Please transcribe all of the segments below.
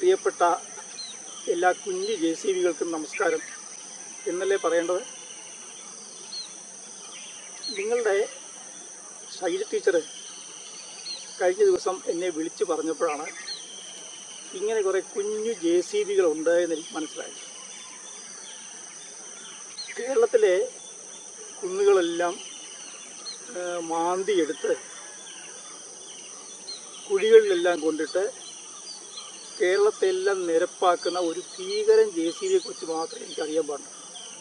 പ്രിയപ്പെട്ട എല്ലാ കുഞ്ഞു ജെ സി ബികൾക്കും നമസ്കാരം എന്നല്ലേ പറയേണ്ടത് നിങ്ങളുടെ ശൈല ടീച്ചർ കഴിഞ്ഞ ദിവസം എന്നെ വിളിച്ചു പറഞ്ഞപ്പോഴാണ് ഇങ്ങനെ കുറേ കുഞ്ഞു ജെ സി ബികളുണ്ട് എന്ന് എനിക്ക് മനസ്സിലായി കേരളത്തിലെ കുന്നുകളെല്ലാം ആ, മാന്തിയെടുത്ത് കുഴികളിലെല്ലാം കൊണ്ടിട്ട് കേരളത്തെ എല്ലാം നിരപ്പാക്കുന്ന ഒരു ഭീകരൻ ജെ സി ബിയെ കുറിച്ച് മാത്രമേ എനിക്കറിയാൻ പാടുള്ളൂ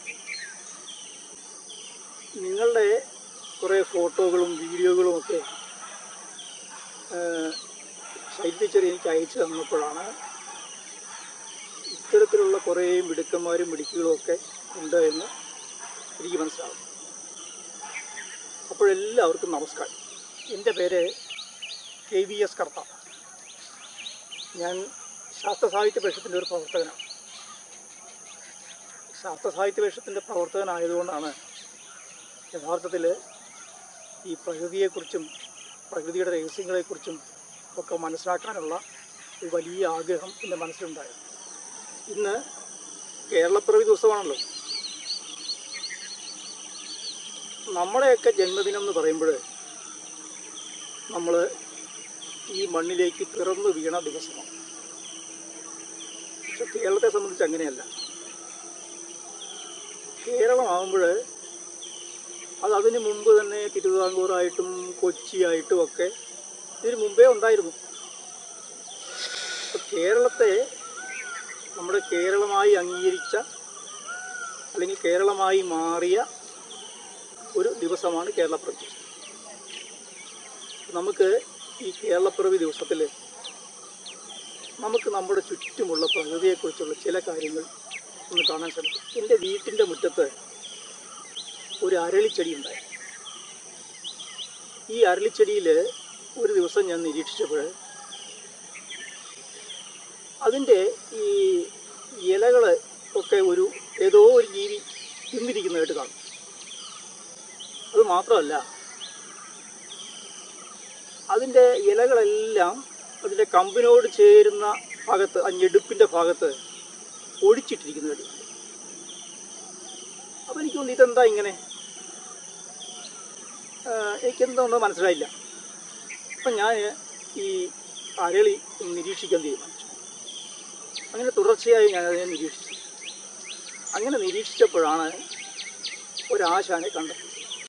നിങ്ങളുടെ കുറേ ഫോട്ടോകളും വീഡിയോകളും ഒക്കെ ശൈല ടീച്ചർ എനിക്ക് അയച്ചു തന്നപ്പോഴാണ് ഇത്തരത്തിലുള്ള കുറേ മിടുക്കന്മാരും മിടുക്കുകളും ഒക്കെ ഉണ്ട് എന്ന് എനിക്ക് മനസ്സിലാവും അപ്പോഴെല്ലാവർക്കും നമസ്കാരം എൻ്റെ പേര് കെ വി എസ് കർത്ത ഞാൻ ശാസ്ത്ര സാഹിത്യ പരിഷത്തിൻ്റെ ഒരു പ്രവർത്തകനാണ് ശാസ്ത്ര സാഹിത്യ പരിഷത്തിൻ്റെ പ്രവർത്തകനായതുകൊണ്ടാണ് യഥാർത്ഥത്തിൽ ഈ പ്രകൃതിയെക്കുറിച്ചും പ്രകൃതിയുടെ രഹസ്യങ്ങളെക്കുറിച്ചും ഒക്കെ മനസ്സിലാക്കാനുള്ള ഒരു വലിയ ആഗ്രഹം എൻ്റെ മനസ്സിലുണ്ടായത് ഇന്ന് കേരളപ്പിറവി ദിവസമാണല്ലോ നമ്മുടെയൊക്കെ ജന്മദിനം എന്ന് പറയുമ്പോൾ നമ്മൾ ഈ മണ്ണിലേക്ക് പിറന്നു വീണ ദിവസമാണ് പക്ഷെ കേരളത്തെ സംബന്ധിച്ച് അങ്ങനെയല്ല കേരളമാകുമ്പോൾ അത് അതിന് മുമ്പ് തന്നെ തിരുവിതാംകൂറായിട്ടും കൊച്ചിയായിട്ടും ഒക്കെ ഇതിന് മുമ്പേ ഉണ്ടായിരുന്നു അപ്പോൾ കേരളത്തെ നമ്മുടെ കേരളമായി അംഗീകരിച്ച അല്ലെങ്കിൽ കേരളമായി മാറിയ ഒരു ദിവസമാണ് കേരളപ്പിറവി ദിവസം നമുക്ക് ഈ കേരളപ്പിറവി ദിവസത്തിൽ നമുക്ക് നമ്മുടെ ചുറ്റുമുള്ള പ്രകൃതിയെക്കുറിച്ചുള്ള ചില കാര്യങ്ങൾ ഒന്ന് കാണാൻ ശ്രമിക്കും എൻ്റെ വീട്ടിൻ്റെ മുറ്റത്ത് ഒരു അരളിച്ചെടി ഉണ്ടായി ഈ അരളിച്ചെടിയിൽ ഒരു ദിവസം ഞാൻ നിരീക്ഷിച്ചപ്പോൾ അതിൻ്റെ ഈ ഇലകൾ ഒക്കെ ഒരു ഏതോ ഒരു ജീവി തിന്നിരിക്കുന്നതായിട്ട് കാണും അത് മാത്രമല്ല അതിൻ്റെ ഇലകളെല്ലാം അതിൻ്റെ കമ്പിനോട് ചേരുന്ന ഭാഗത്ത് ആ ഞെടുപ്പിൻ്റെ ഭാഗത്ത് ഒടിച്ചിട്ടിരിക്കുന്നതായിട്ട് കാണും അപ്പോൾ എനിക്ക് തോന്നി ഇതെന്താ ഇങ്ങനെ ആഹ് എനിക്കെന്താണെന്ന് മനസ്സിലായില്ല അപ്പം ഞാൻ ഈ അരളി ഒന്ന് നിരീക്ഷിക്കാൻ തീരുമാനിച്ചു അങ്ങനെ തുടർച്ചയായി ഞാൻ അതിനെ നിരീക്ഷിച്ചു അങ്ങനെ നിരീക്ഷിച്ചപ്പോഴാണ് ഒരാശാനെ കണ്ടത്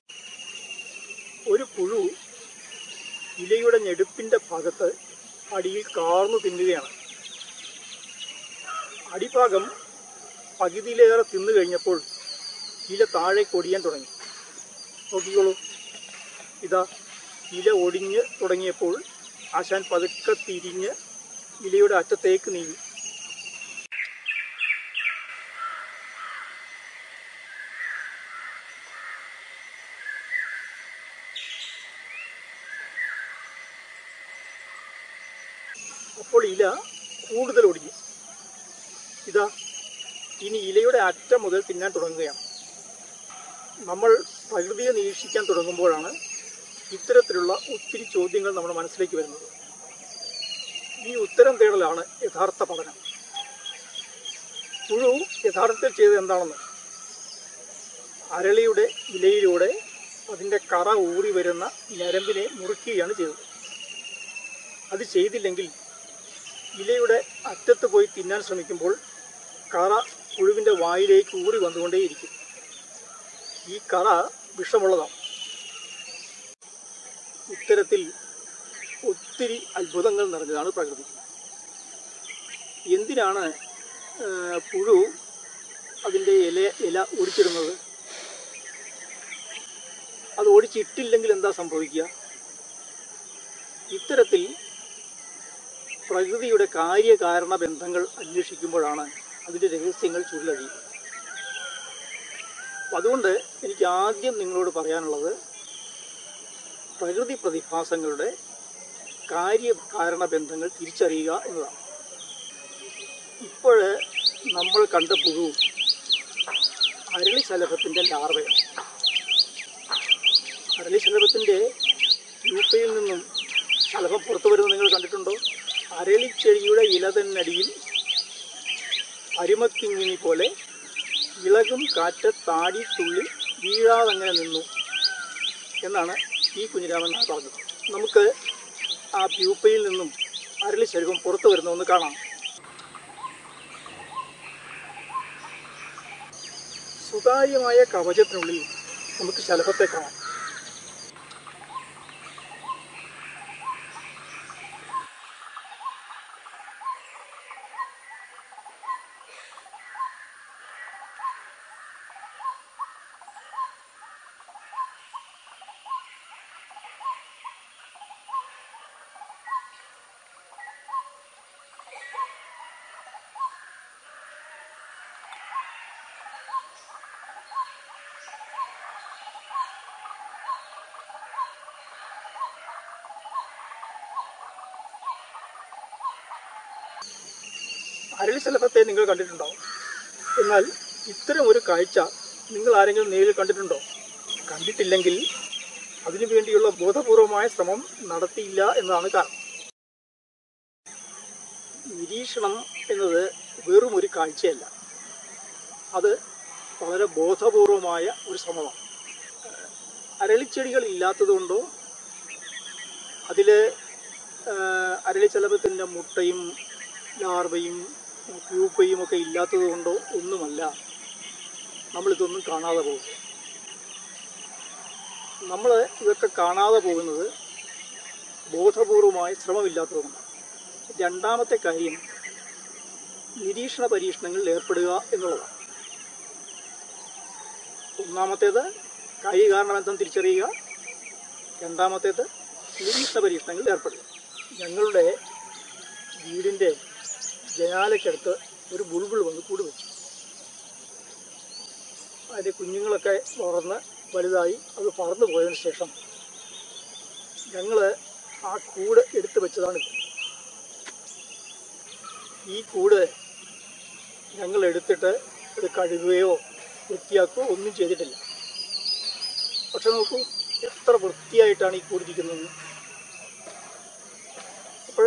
ഒരു പുഴു ഇലയുടെ ഞെടുപ്പിൻ്റെ ഭാഗത്ത് അടിയിൽ കാർന്നു തിന്നുകയാണ് അടിഭാഗം പകുതിയിലേറെ തിന്നു കഴിഞ്ഞപ്പോൾ ഇല താഴെ കൊടിയാൻ തുടങ്ങി നോക്കിക്കോളൂ ഇതാ ഇല ഒടിഞ്ഞ് തുടങ്ങിയപ്പോൾ ആശാൻ പതുക്കെ തിരിഞ്ഞ് ഇലയുടെ അറ്റത്തേക്ക് നീങ്ങി അപ്പോൾ ഇല കൂടുതൽ ഒടിഞ്ഞു ഇതാ ഇനി ഇലയുടെ അറ്റം മുതൽ തിന്നാൻ തുടങ്ങുകയാണ് നമ്മൾ പ്രകൃതിയെ നിരീക്ഷിക്കാൻ തുടങ്ങുമ്പോഴാണ് ഇത്തരത്തിലുള്ള ഒത്തിരി ചോദ്യങ്ങൾ നമ്മുടെ മനസ്സിലേക്ക് വരുന്നത് ഈ ഉത്തരം തേടലാണ് യഥാർത്ഥ പഠനം പുഴു യഥാർത്ഥത്തിൽ ചെയ്തത് എന്താണെന്ന് അരളിയുടെ ഇലയിലൂടെ അതിൻ്റെ കറ ഊറി വരുന്ന ഞരമ്പിനെ മുറുക്കുകയാണ് ചെയ്തത് അത് ചെയ്തില്ലെങ്കിൽ ഇലയുടെ അറ്റത്ത് പോയി തിന്നാൻ ശ്രമിക്കുമ്പോൾ കറ പുഴുവിൻ്റെ വായിലേക്ക് ഊറി വന്നുകൊണ്ടേയിരിക്കും ഈ കറ വിഷമുള്ളതാണ് ഇത്തരത്തിൽ ഒത്തിരി അത്ഭുതങ്ങൾ നിറഞ്ഞതാണ് പ്രകൃതി എന്തിനാണ് ആ, പുഴു അതിൻ്റെ ഇല ഇല ഒടിച്ചിടുന്നത് അത് ഒടിച്ചിട്ടില്ലെങ്കിൽ എന്താ സംഭവിക്കുക ഇത്തരത്തിൽ പ്രകൃതിയുടെ കാര്യകാരണ ബന്ധങ്ങൾ അന്വേഷിക്കുമ്പോഴാണ് അതിൻ്റെ രഹസ്യങ്ങൾ ചുരുളഴിയുന്നത് അപ്പം അതുകൊണ്ട് എനിക്ക് ആദ്യം നിങ്ങളോട് പറയാനുള്ളത് പ്രകൃതി പ്രതിഭാസങ്ങളുടെ കാര്യകാരണ ബന്ധങ്ങൾ തിരിച്ചറിയുക എന്നതാണ് ഇപ്പോൾ നമ്മൾ കണ്ട പുഴു അരളിശലഭത്തിൻ്റെ ലാർവയാണ് അരളിശലഭത്തിൻ്റെ രൂപയിൽ നിന്നും ശലഭം പുറത്തു വരുന്നത് നിങ്ങൾ കണ്ടിട്ടുണ്ടോ അരളിച്ചെടിയുടെ ഇല തന്നടിയിൽ അരിമത്തിങ്ങിനി പോലെ ഇളകും കാറ്റ് താടി തുള്ളി വീഴാതങ്ങനെ നിന്നു എന്നാണ് ഈ കുഞ്ഞിരാമൻ നായർ പറഞ്ഞത് നമുക്ക് ആ പ്യൂപ്പയിൽ നിന്നും അരളി ശരീരം പുറത്തു വരുന്നതെന്ന് കാണാം സുതാര്യമായ കവചത്തിനുള്ളിൽ നമുക്ക് ശലഭത്തെ കാണാം അരളി ശലഭത്തെ നിങ്ങൾ കണ്ടിട്ടുണ്ടാവും എന്നാൽ ഇത്തരം ഒരു കാഴ്ച നിങ്ങൾ ആരെങ്കിലും നേരിൽ കണ്ടിട്ടുണ്ടോ കണ്ടിട്ടില്ലെങ്കിൽ അതിനു വേണ്ടിയുള്ള ബോധപൂർവമായ ശ്രമം നടത്തിയില്ല എന്നതാണ് കാരണം നിരീക്ഷണം എന്നത് വെറും ഒരു കാഴ്ചയല്ല അത് വളരെ ബോധപൂർവമായ ഒരു ശ്രമമാണ് അരളിച്ചെടികൾ ഇല്ലാത്തതുകൊണ്ടോ അതിൽ അരളിച്ചലഭത്തിൻ്റെ മുട്ടയും ലാർവയും പ്യൂപ്പയും ഒക്കെ ഇല്ലാത്തത് കൊണ്ടോ ഒന്നുമല്ല നമ്മളിതൊന്നും കാണാതെ പോകും നമ്മൾ ഇതൊക്കെ കാണാതെ പോകുന്നത് ബോധപൂർവമായ ശ്രമമില്ലാത്തതുകൊണ്ടാണ് രണ്ടാമത്തെ കാര്യം നിരീക്ഷണ പരീക്ഷണങ്ങളിൽ ഏർപ്പെടുക എന്നുള്ളതാണ് ഒന്നാമത്തേത് കാര്യകാരണബന്ധം തിരിച്ചറിയുക രണ്ടാമത്തേത് നിരീക്ഷണ പരീക്ഷണങ്ങളിൽ ഏർപ്പെടുക ഞങ്ങളുടെ വീടിൻ്റെ ജനാലയ്ക്കടുത്ത് ഒരു ബുൾബിൾ വന്ന് കൂട് വെച്ചു അതിൻ്റെ കുഞ്ഞുങ്ങളൊക്കെ വളർന്ന് വലുതായി അത് പറന്നു പോയതിന് ശേഷം ഞങ്ങൾ ആ കൂട് എടുത്തു വെച്ചതാണിത് ഈ കൂട് ഞങ്ങൾ എടുത്തിട്ട് ഇത് കഴുകുകയോ വൃത്തിയാക്കുകയോ ഒന്നും ചെയ്തിട്ടില്ല പക്ഷെ നോക്കൂ എത്ര വൃത്തിയായിട്ടാണ് ഈ കൂടിരിക്കുന്നത് അപ്പോൾ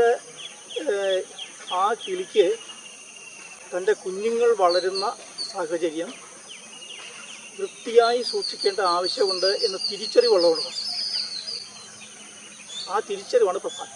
ആ കിളിക്ക് തൻ്റെ കുഞ്ഞുങ്ങൾ വളരുന്ന സാഹചര്യം വൃത്തിയായി സൂക്ഷിക്കേണ്ട ആവശ്യമുണ്ട് എന്ന തിരിച്ചറിവുള്ളതുകൊണ്ട് ആ തിരിച്ചറിവാണ് പ്രധാനം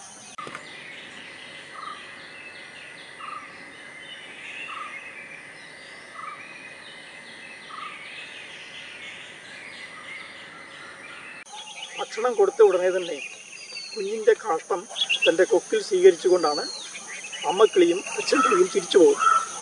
ഭക്ഷണം കൊടുത്ത ഉടനെ തന്നെ കുഞ്ഞിൻ്റെ കാഷ്ടം തൻ്റെ കൊക്കിൽ സ്വീകരിച്ചുകൊണ്ടാണ് അമ്മക്കിളിയും അച്ഛൻകിളിയും തിരിച്ചു പോകും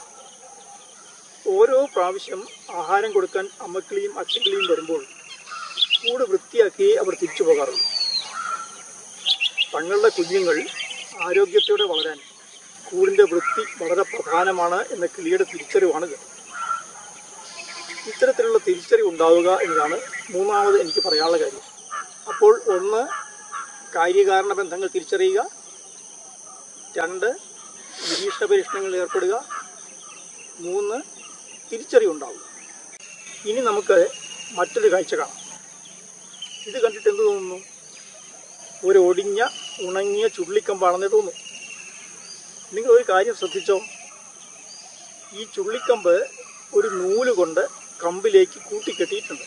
ഓരോ പ്രാവശ്യം ആഹാരം കൊടുക്കാൻ അമ്മക്കിളിയും അച്ഛൻകിളിയും വരുമ്പോൾ കൂട് വൃത്തിയാക്കി അവർ തിരിച്ചു പോകാറുള്ളൂ തങ്ങളുടെ കുഞ്ഞുങ്ങൾ ആരോഗ്യത്തോടെ വളരാൻ കൂടിൻ്റെ വൃത്തി വളരെ പ്രധാനമാണ് എന്ന കിളിയുടെ തിരിച്ചറിവാണിത് ഇത്തരത്തിലുള്ള തിരിച്ചറിവ് ഉണ്ടാവുക എന്നതാണ് മൂന്നാമത് എനിക്ക് പറയാനുള്ള കാര്യം അപ്പോൾ ഒന്ന് കാര്യകാരണ ബന്ധങ്ങൾ തിരിച്ചറിയുക രണ്ട് നിരീക്ഷണ പരീക്ഷണങ്ങളിൽ ഏർപ്പെടുക മൂന്ന് തിരിച്ചറിവുണ്ടാവുക ഇനി നമുക്ക് മറ്റൊരു കാഴ്ച കാണാം ഇത് കണ്ടിട്ട് എന്ത് തോന്നുന്നു ഒരു ഒടിഞ്ഞ ഉണങ്ങിയ ചുള്ളിക്കമ്പാണെന്ന് തോന്നുന്നു നിങ്ങൾ ഒരു കാര്യം ശ്രദ്ധിച്ചോ ഈ ചുള്ളിക്കമ്പ് ഒരു നൂല് കൊണ്ട് കമ്പിലേക്ക് കൂട്ടിക്കെട്ടിയിട്ടുണ്ട്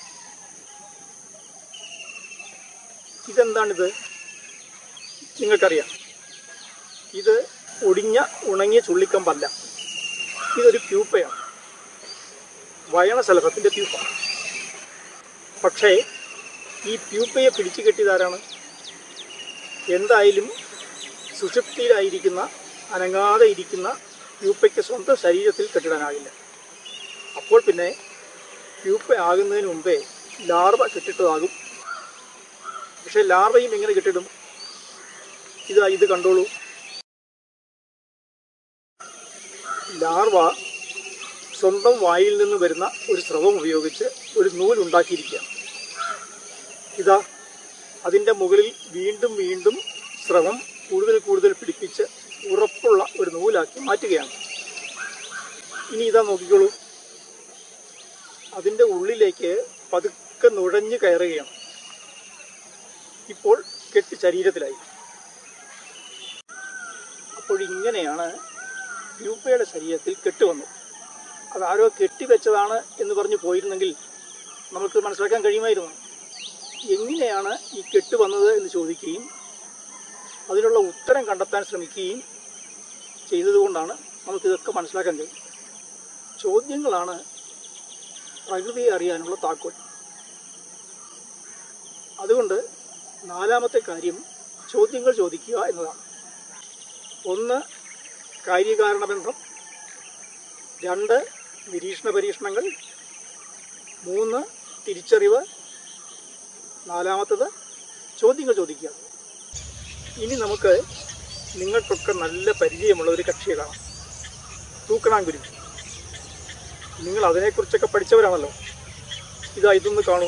ഇതെന്താണിത് നിങ്ങൾക്കറിയാം ഇത് ഒടിഞ്ഞ ഉണങ്ങിയ ചുള്ളിക്കമ്പല്ല ഇതൊരു പ്യൂപ്പയാണ് വയണശലഭത്തിൻ്റെ പ്യൂപ്പ പക്ഷേ ഈ പ്യൂപ്പയെ പിടിച്ചു കെട്ടിയതാരാണ് എന്തായാലും സുഷുപ്തിയിലായിരിക്കുന്ന അനങ്ങാതെ ഇരിക്കുന്ന പ്യൂപ്പയ്ക്ക് സ്വന്തം ശരീരത്തിൽ കെട്ടിടാനാകില്ല അപ്പോൾ പിന്നെ പ്യൂപ്പ ആകുന്നതിന് മുമ്പേ ലാർവ കെട്ടിട്ടതാകും പക്ഷെ ലാർവയും എങ്ങനെ കെട്ടിടും ഇതാ ഇത് കണ്ടോളൂ ലാർവ സ്വന്തം വായിൽ നിന്ന് വരുന്ന ഒരു സ്രവം ഉപയോഗിച്ച് ഒരു നൂലുണ്ടാക്കിയിരിക്കുകയാണ് ഇതാ അതിൻ്റെ മുകളിൽ വീണ്ടും വീണ്ടും സ്രവം കൂടുതൽ കൂടുതൽ പിടിപ്പിച്ച് ഉറപ്പുള്ള ഒരു നൂലാക്കി മാറ്റുകയാണ് ഇനി ഇതാ നോക്കിക്കോളൂ അതിൻ്റെ ഉള്ളിലേക്ക് പതുക്കെ നുഴഞ്ഞു കയറുകയാണ് ഇപ്പോൾ കെട്ട് ശരീരത്തിലായി അപ്പോൾ ഇങ്ങനെയാണ് ഗ്രൂപ്പയുടെ ശരീരത്തിൽ കെട്ട് വന്നത് അതാരോ കെട്ടിവെച്ചതാണ് എന്ന് പറഞ്ഞ് പോയിരുന്നെങ്കിൽ നമുക്ക് മനസ്സിലാക്കാൻ കഴിയുമായിരുന്നു എങ്ങനെയാണ് ഈ കെട്ട് വന്നത് എന്ന് ചോദിക്കുകയും അതിനുള്ള ഉത്തരം കണ്ടെത്താൻ ശ്രമിക്കുകയും ചെയ്തതുകൊണ്ടാണ് നമുക്കിതൊക്കെ മനസ്സിലാക്കാൻ കഴിയും ചോദ്യങ്ങളാണ് പ്രകൃതിയെ അറിയാനുള്ള താക്കോൽ അതുകൊണ്ട് നാലാമത്തെ കാര്യം ചോദ്യങ്ങൾ ചോദിക്കുക എന്നതാണ് ഒന്ന് കാര്യകാരണ ബന്ധം രണ്ട് നിരീക്ഷണ പരീക്ഷണങ്ങൾ മൂന്ന് തിരിച്ചറിവ് നാലാമത്തത് ചോദ്യങ്ങൾ ചോദിക്കുക ഇനി നമുക്ക് നിങ്ങൾക്കൊക്കെ നല്ല പരിചയമുള്ള ഒരു കക്ഷിയെ കാണാം തൂക്കണാങ്കുരി നിങ്ങൾ അതിനെക്കുറിച്ചൊക്കെ പഠിച്ചവരാണല്ലോ ഇതാ ഇതൊന്ന് കാണൂ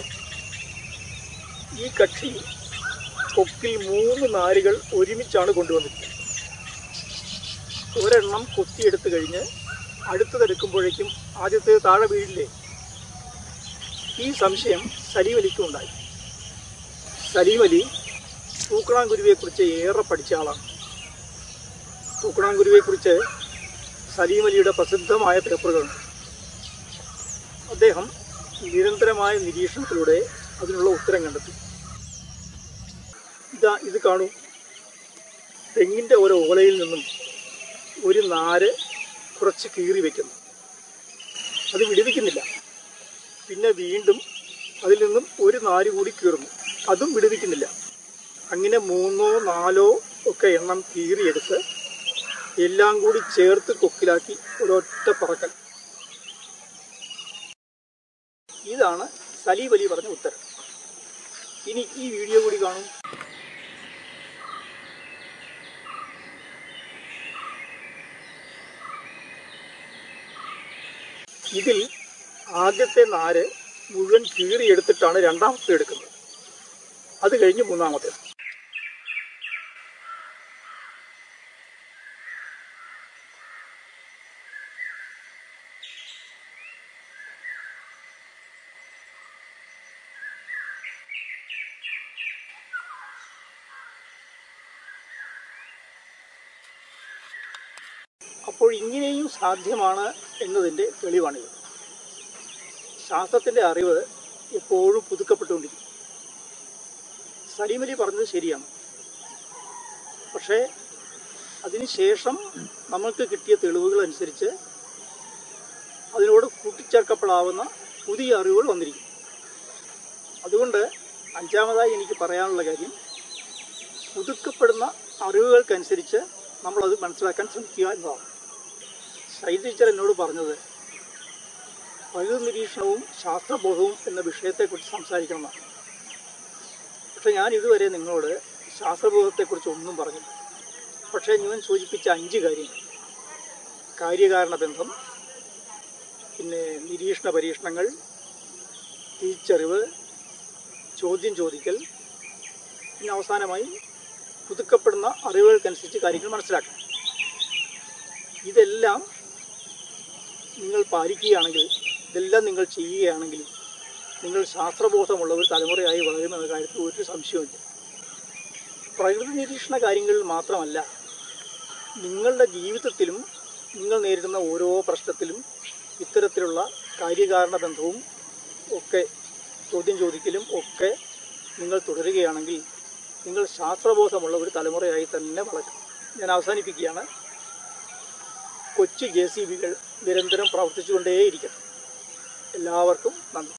ഈ കക്ഷി കൊക്കിൽ മൂന്ന് നാരുകൾ ഒരുമിച്ചാണ് കൊണ്ടുവന്നിരിക്കുന്നത് ഒരെണ്ണം കൊത്തിയെടുത്ത് കഴിഞ്ഞ് അടുത്തതെടുക്കുമ്പോഴേക്കും ആദ്യത്തെ താഴെ വീഴില്ലേ ഈ സംശയം സലീമലിക്കും ഉണ്ടായി സലീമലി തൂക്കണാങ്കുരുവിയെക്കുറിച്ച് ഏറെ പഠിച്ച ആളാണ് തൂക്കണാങ്കുരുവിയെക്കുറിച്ച് സലീമലിയുടെ പ്രസിദ്ധമായ പേപ്പറുകളുണ്ട് അദ്ദേഹം നിരന്തരമായ നിരീക്ഷണത്തിലൂടെ അതിനുള്ള ഉത്തരം കണ്ടെത്തി ഇതാ ഇത് കാണൂ തെങ്ങിൻ്റെ ഓരോ ഓലയിൽ നിന്നും ഒരു നാര് കുറച്ച് കീറി വെക്കുന്നു അത് വിടുവിക്കുന്നില്ല പിന്നെ വീണ്ടും അതിൽ നിന്നും ഒരു നാര് കൂടി കീറുന്നു അതും വിടുവിക്കുന്നില്ല അങ്ങനെ മൂന്നോ നാലോ ഒക്കെ എണ്ണം കീറിയെടുത്ത് എല്ലാം കൂടി ചേർത്ത് കൊക്കിലാക്കി ഒരൊറ്റ പറക്കൽ ഇതാണ് സലീം അലി പറഞ്ഞ ഉത്തരം ഇനി ഈ വീഡിയോ കൂടി കാണും ഇതിൽ ആദ്യത്തെ നാര് മുഴുവൻ കീറിയെടുത്തിട്ടാണ് രണ്ടാമത്തെ എടുക്കുന്നത് അത് കഴിഞ്ഞ് മൂന്നാമത്തെ അപ്പോൾ ഇങ്ങനെയും സാധ്യമാണ് എന്നതിൻ്റെ തെളിവാണിത് ശാസ്ത്രത്തിൻ്റെ അറിവ് എപ്പോഴും പുതുക്കപ്പെട്ടുകൊണ്ടിരിക്കും സലീമലി പറഞ്ഞത് ശരിയാണ് പക്ഷേ അതിനുശേഷം നമ്മൾക്ക് കിട്ടിയ തെളിവുകൾ അനുസരിച്ച് അതിനോട് കൂട്ടിച്ചേർക്കപ്പെടാവുന്ന പുതിയ അറിവുകൾ വന്നിരിക്കും അതുകൊണ്ട് അഞ്ചാമതായി എനിക്ക് പറയാനുള്ള കാര്യം പുതുക്കപ്പെടുന്ന അറിവുകൾക്കനുസരിച്ച് നമ്മളത് മനസ്സിലാക്കാൻ ശ്രമിക്കുക എന്നതാണ് ശൈല ടീച്ചർ എന്നോട് പറഞ്ഞത് പ്രകൃതി നിരീക്ഷണവും ശാസ്ത്രബോധവും എന്ന വിഷയത്തെക്കുറിച്ച് സംസാരിക്കണമെന്നാണ് പക്ഷെ ഞാൻ ഇതുവരെ നിങ്ങളോട് ശാസ്ത്രബോധത്തെക്കുറിച്ച് ഒന്നും പറഞ്ഞില്ല പക്ഷേ ഞാൻ സൂചിപ്പിച്ച അഞ്ച് കാര്യങ്ങൾ കാര്യകാരണ ബന്ധം പിന്നെ നിരീക്ഷണ പരീക്ഷണങ്ങൾ തിരിച്ചറിവ് ചോദ്യം ചോദിക്കൽ പിന്നെ അവസാനമായി പുതുക്കപ്പെടുന്ന അറിവുകൾക്കനുസരിച്ച് കാര്യങ്ങൾ മനസ്സിലാക്കണം ഇതെല്ലാം നിങ്ങൾ പാലിക്കുകയാണെങ്കിൽ ഇതെല്ലാം നിങ്ങൾ ചെയ്യുകയാണെങ്കിൽ നിങ്ങൾ ശാസ്ത്രബോധമുള്ള ഒരു തലമുറയായി വളരുമെന്ന കാര്യത്തിൽ ഒരു സംശയവുമില്ല പ്രകൃതി നിരീക്ഷണ കാര്യങ്ങളിൽ മാത്രമല്ല നിങ്ങളുടെ ജീവിതത്തിലും നിങ്ങൾ നേരിടുന്ന ഓരോ പ്രശ്നത്തിലും ഇത്തരത്തിലുള്ള കാര്യകാരണ ബന്ധവും ഒക്കെ ചോദ്യം ചോദിക്കലും ഒക്കെ നിങ്ങൾ തുടരുകയാണെങ്കിൽ നിങ്ങൾ ശാസ്ത്രബോധമുള്ള ഒരു തലമുറയായി തന്നെ വളരും ഞാൻ അവസാനിപ്പിക്കുകയാണ് കൊച്ചു ജെ സി ബികൾ നിരന്തരം പ്രവർത്തിച്ചുകൊണ്ടേയിരിക്കണം എല്ലാവർക്കും നന്ദി